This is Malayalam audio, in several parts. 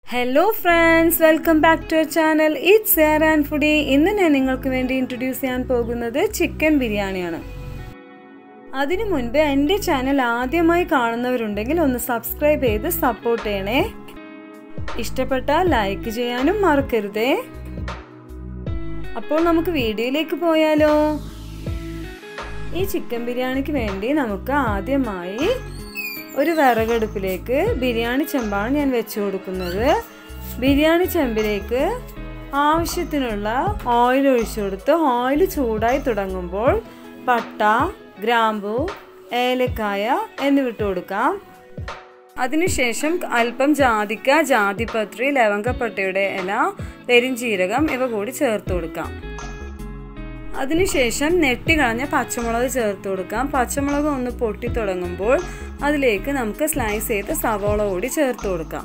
hello friends welcome back to our channel it's air and foodie ഇന്ന് ഞാൻ നിങ്ങൾക്ക് വേണ്ടി ഇൻട്രൊഡ്യൂസ് ചെയ്യാൻ പോകുന്നത് ചിക്കൻ ബിരിയാണിയാണ് അതിനു മുൻപ് എൻ്റെ ചാനൽ ആദ്യമായി കാണുന്നവരുണ്ടെങ്കിൽ ഒന്ന് സബ്സ്ക്രൈബ് ചെയ്ത് സപ്പോർട്ട് ചെയ്യണേ ഇഷ്ടപ്പെട്ടാൽ ലൈക്ക് ചെയ്യാനും മറക്കരുതേ അപ്പോൾ നമുക്ക് വീഡിയോയിലേക്ക് പോയാലോ ഈ ചിക്കൻ ബിരിയാണിക്ക് വേണ്ടി നമുക്ക് ആദ്യമായി ഒരു വിറകടുപ്പിലേക്ക് ബിരിയാണി ചെമ്പാണ് ഞാൻ വെച്ചു കൊടുക്കുന്നത് ബിരിയാണി ചെമ്പിലേക്ക് ആവശ്യത്തിനുള്ള ഓയിൽ ഒഴിച്ചു കൊടുത്ത് ഓയിൽ ചൂടായി തുടങ്ങുമ്പോൾ പട്ട ഗ്രാമ്പു ഏലക്കായ എന്നിവ ഇട്ട് കൊടുക്കാം അതിനുശേഷം അല്പം ജാതിക്ക ജാതിപത്രി ലവങ്കപ്പട്ടയുടെ ഇല പെരിഞ്ചീരകം ഇവ കൂടി ചേർത്ത് കൊടുക്കാം അതിനുശേഷം നെട്ടി കളഞ്ഞ പച്ചമുളക് ചേർത്ത് കൊടുക്കാം പച്ചമുളക് ഒന്ന് പൊട്ടി തുടങ്ങുമ്പോൾ അതിലേക്ക് നമുക്ക് സ്ലൈസ് ചെയ്ത് സവോള കൂടി ചേർത്ത് കൊടുക്കാം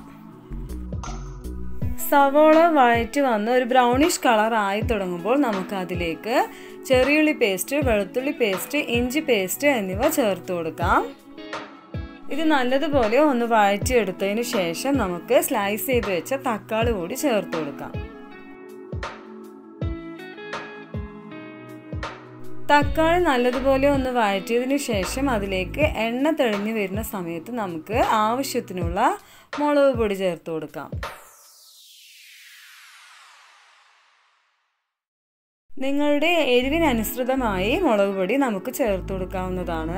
സവോള വഴറ്റി വന്ന് ഒരു ബ്രൗണിഷ് കളർ ആയി തുടങ്ങുമ്പോൾ നമുക്ക് അതിലേക്ക് ചെറിയുള്ളി പേസ്റ്റ് വെളുത്തുള്ളി പേസ്റ്റ് ഇഞ്ചി പേസ്റ്റ് എന്നിവ ചേർത്ത് കൊടുക്കാം ഇത് നല്ലതുപോലെ ഒന്ന് വഴറ്റിയെടുത്തതിന് ശേഷം നമുക്ക് സ്ലൈസ് ചെയ്ത് വെച്ച തക്കാളി കൂടി ചേർത്ത് കൊടുക്കാം തക്കാളി നല്ലതുപോലെ ഒന്ന് വഴറ്റിയതിന് ശേഷം അതിലേക്ക് എണ്ണ തെളിഞ്ഞു വരുന്ന സമയത്ത് നമുക്ക് ആവശ്യത്തിനുള്ള മുളക് പൊടി ചേർത്ത് കൊടുക്കാം നിങ്ങളുടെ എരിവിനനുസൃതമായി മുളക് പൊടി നമുക്ക് ചേർത്ത് കൊടുക്കാവുന്നതാണ്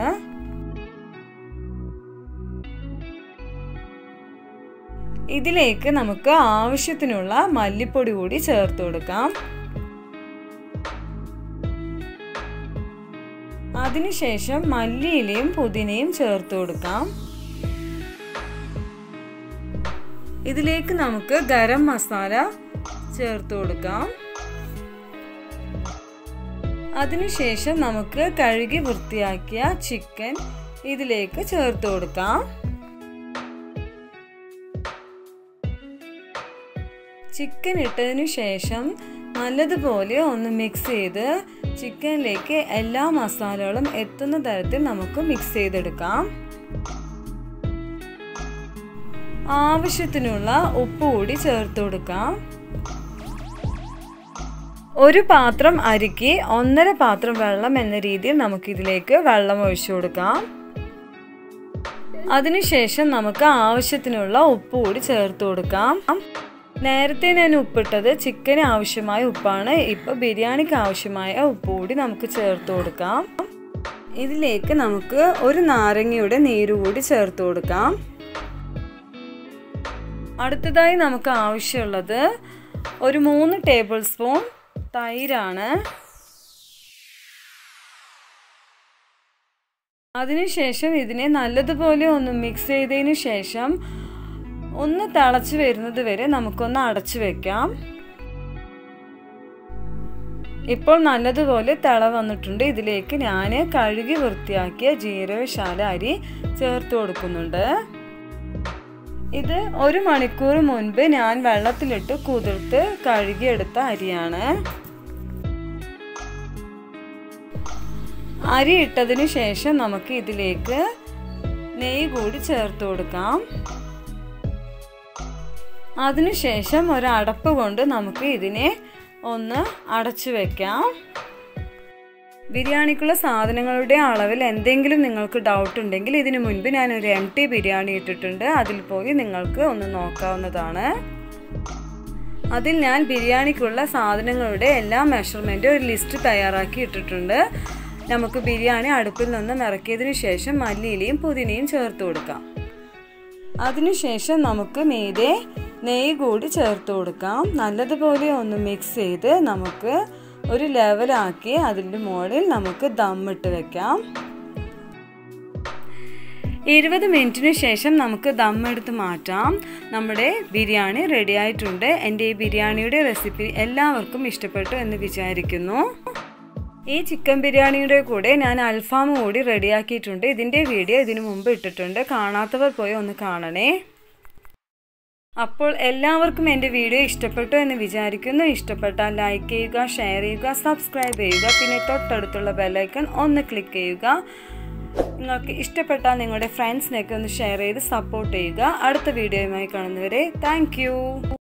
ഇതിലേക്ക് നമുക്ക് ആവശ്യത്തിനുള്ള മല്ലിപ്പൊടി കൂടി ചേർത്ത് കൊടുക്കാം അതിനുശേഷം മല്ലിയിലയും പുതിനയും ചേർത്ത് കൊടുക്കാം ഇതിലേക്ക് നമുക്ക് ഗരം മസാല ചേർത്ത് കൊടുക്കാം അതിനുശേഷം നമുക്ക് കഴുകി വൃത്തിയാക്കിയ ചിക്കൻ ഇതിലേക്ക് ചേർത്ത് കൊടുക്കാം ചിക്കൻ ഇട്ടതിനു ശേഷം നല്ലതുപോലെ ഒന്ന് മിക്സ് ചെയ്ത് ചിക്കനിലേക്ക് എല്ലാ മസാലകളും എത്തുന്ന തരത്തിൽ നമുക്ക് മിക്സ് ചെയ്തെടുക്കാം ആവശ്യത്തിനുള്ള ഉപ്പ് കൂടി ചേർത്ത് കൊടുക്കാം ഒരു പാത്രം അരിക്ക് ഒന്നര പാത്രം വെള്ളം എന്ന രീതിയിൽ നമുക്കിതിലേക്ക് വെള്ളം ഒഴിച്ചു കൊടുക്കാം അതിനുശേഷം നമുക്ക് ആവശ്യത്തിനുള്ള ഉപ്പ് കൂടി ചേർത്ത് കൊടുക്കാം നേരത്തെ ഞാൻ ഉപ്പിട്ടത് ചിക്കന് ആവശ്യമായ ഉപ്പാണ് ഇപ്പോൾ ബിരിയാണിക്ക് ആവശ്യമായ ഉപ്പ് കൂടി നമുക്ക് ചേർത്ത് കൊടുക്കാം ഇതിലേക്ക് നമുക്ക് ഒരു നാരങ്ങയുടെ നീര് കൂടി ചേർത്ത് കൊടുക്കാം അടുത്തതായി നമുക്ക് ആവശ്യമുള്ളത് ഒരു മൂന്ന് ടേബിൾ സ്പൂൺ തൈരാണ് അതിനുശേഷം ഇതിനെ നല്ലതുപോലെ ഒന്ന് മിക്സ് ചെയ്തതിന് ശേഷം ഒന്ന് തിളച്ച് വരുന്നത് വരെ നമുക്കൊന്ന് അടച്ചു വെക്കാം ഇപ്പോൾ നല്ലതുപോലെ തിള വന്നിട്ടുണ്ട് ഇതിലേക്ക് ഞാൻ കഴുകി വൃത്തിയാക്കിയ ജീരകശാല അരി ചേർത്ത് കൊടുക്കുന്നുണ്ട് ഇത് ഒരു മണിക്കൂർ മുൻപ് ഞാൻ വെള്ളത്തിലിട്ട് കുതിർത്ത് കഴുകിയെടുത്ത അരിയാണ് അരി ഇട്ടതിന് ശേഷം നമുക്ക് ഇതിലേക്ക് നെയ്യ് കൂടി ചേർത്ത് കൊടുക്കാം അതിനുശേഷം ഒരു അടപ്പ് കൊണ്ട് നമുക്ക് ഇതിനെ ഒന്ന് അടച്ചു വെക്കാം ബിരിയാണിക്കുള്ള സാധനങ്ങളുടെ അളവിൽ എന്തെങ്കിലും നിങ്ങൾക്ക് ഡൗട്ട് ഉണ്ടെങ്കിൽ ഇതിനു മുൻപ് ഞാൻ ഒരു എം ടി ബിരിയാണി ഇട്ടിട്ടുണ്ട് അതിൽ പോയി നിങ്ങൾക്ക് ഒന്ന് നോക്കാവുന്നതാണ് അതിൽ ഞാൻ ബിരിയാണിക്കുള്ള സാധനങ്ങളുടെ എല്ലാ മെഷർമെൻറ്റും ഒരു ലിസ്റ്റ് തയ്യാറാക്കി ഇട്ടിട്ടുണ്ട് നമുക്ക് ബിരിയാണി അടുപ്പിൽ നിന്ന് ഇറക്കിയതിനു ശേഷം മല്ലിയിലയും പുതിനയും ചേർത്ത് കൊടുക്കാം അതിനുശേഷം നമുക്ക് മീതെ നെയ്യ് കൂടി ചേർത്ത് കൊടുക്കാം നല്ലതുപോലെ ഒന്ന് മിക്സ് ചെയ്ത് നമുക്ക് ഒരു ലെവലാക്കി അതിൻ്റെ മുകളിൽ നമുക്ക് ദമ്മിട്ട് വെക്കാം ഇരുപത് മിനിറ്റിന് ശേഷം നമുക്ക് ദമ്മെടുത്ത് മാറ്റാം നമ്മുടെ ബിരിയാണി റെഡി ആയിട്ടുണ്ട് എൻ്റെ ഈ ബിരിയാണിയുടെ റെസിപ്പി എല്ലാവർക്കും ഇഷ്ടപ്പെട്ടു എന്ന് വിചാരിക്കുന്നു ഈ ചിക്കൻ ബിരിയാണിയുടെ കൂടെ ഞാൻ അൽഫാം കൂടി റെഡിയാക്കിയിട്ടുണ്ട് ഇതിൻ്റെ വീഡിയോ ഇതിനു മുമ്പ് ഇട്ടിട്ടുണ്ട് കാണാത്തവർ പോയി ഒന്ന് കാണണേ അപ്പോൾ എല്ലാവർക്കും എൻ്റെ വീഡിയോ ഇഷ്ടപ്പെട്ടു എന്ന് വിചാരിക്കുന്നു ഇഷ്ടപ്പെട്ടാൽ ലൈക്ക് ചെയ്യുക ഷെയർ ചെയ്യുക സബ്സ്ക്രൈബ് ചെയ്യുക പിന്നെ തൊട്ടടുത്തുള്ള ബെല്ലൈക്കൺ ഒന്ന് ക്ലിക്ക് ചെയ്യുക നിങ്ങൾക്ക് ഇഷ്ടപ്പെട്ടാൽ നിങ്ങളുടെ ഫ്രണ്ട്സിനൊക്കെ ഒന്ന് ഷെയർ ചെയ്ത് സപ്പോർട്ട് ചെയ്യുക അടുത്ത വീഡിയോയുമായി കാണുന്നവരെ താങ്ക്